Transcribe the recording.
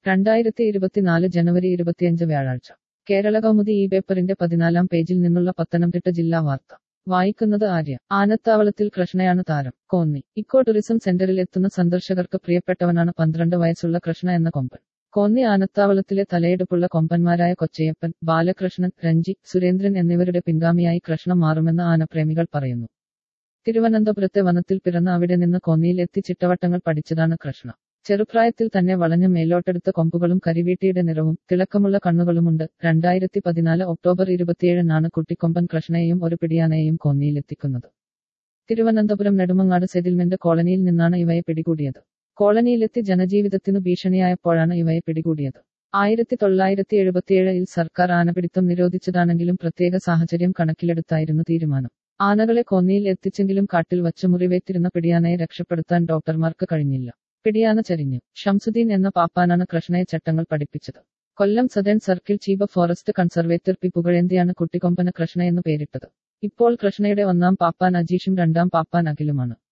രണ്ടായിരത്തി ഇരുപത്തിനാല് ജനുവരി ഇരുപത്തിയഞ്ച് വ്യാഴാഴ്ച കേരള കൗമുദി ഈ പേപ്പറിന്റെ പതിനാലാം പേജിൽ നിന്നുള്ള പത്തനംതിട്ട ജില്ലാ വാർത്ത വായിക്കുന്നത് ആര്യ ആനത്താവളത്തിൽ കൃഷ്ണയാണ് താരം കോന്നി ഇക്കോ ടൂറിസം സെന്ററിൽ എത്തുന്ന സന്ദർശകർക്ക് പ്രിയപ്പെട്ടവനാണ് പന്ത്രണ്ട് വയസ്സുള്ള കൃഷ്ണ എന്ന കൊമ്പൻ കോന്നി ആനത്താവളത്തിലെ തലയെടുപ്പുള്ള കൊമ്പന്മാരായ കൊച്ചയ്യപ്പൻ ബാലകൃഷ്ണൻ രഞ്ജി സുരേന്ദ്രൻ എന്നിവരുടെ പിൻഗാമിയായി കൃഷ്ണ മാറുമെന്ന് ആനപ്രേമികൾ പറയുന്നു തിരുവനന്തപുരത്തെ വനത്തിൽ പിറന്ന അവിടെ നിന്ന് കോന്നിയിൽ എത്തി ചിട്ടവട്ടങ്ങൾ പഠിച്ചതാണ് കൃഷ്ണ ചെറുപ്രായത്തിൽ തന്നെ വളഞ്ഞ മേലോട്ടെടുത്ത കൊമ്പുകളും കരിവീട്ടിയുടെ നിറവും തിളക്കമുള്ള കണ്ണുകളുമുണ്ട് രണ്ടായിരത്തി പതിനാല് ഒക്ടോബർ ഇരുപത്തിയേഴിനാണ് കുട്ടിക്കൊമ്പൻ കൃഷ്ണയെയും ഒരു പിടിയാനയെയും കോന്നിയിലെത്തിക്കുന്നത് തിരുവനന്തപുരം നെടുമങ്ങാട് സെറ്റിൽമെന്റ് കോളനിയിൽ നിന്നാണ് ഇവയെ പിടികൂടിയത് കോളനിയിലെത്തി ജനജീവിതത്തിനു ഭീഷണിയായപ്പോഴാണ് ഇവയെ പിടികൂടിയത് ആയിരത്തി തൊള്ളായിരത്തി എഴുപത്തിയേഴിൽ സർക്കാർ ആനപിടിത്തം നിരോധിച്ചതാണെങ്കിലും പ്രത്യേക സാഹചര്യം കണക്കിലെടുത്തായിരുന്നു തീരുമാനം ആനകളെ കോന്നിയിൽ എത്തിച്ചെങ്കിലും കാട്ടിൽ വച്ച് മുറിവേറ്റിരുന്ന പിടിയാനയെ രക്ഷപ്പെടുത്താൻ ഡോക്ടർമാർക്ക് കഴിഞ്ഞില്ല പിടിയാന ചരിഞ്ഞു ഷംസുദ്ദീൻ എന്ന പാപ്പാനാണ് കൃഷ്ണയെ ചട്ടങ്ങൾ പഠിപ്പിച്ചത് Kollam southern circle chief forest conservator P പുകഴേന്തിയാണ് കുട്ടിക്കൊമ്പന് കൃഷ്ണ എന്ന് പേരിട്ടത് ഇപ്പോൾ കൃഷ്ണയുടെ ഒന്നാം പാപ്പാൻ അജീഷും രണ്ടാം പാപ്പാൻ അഖിലുമാണ്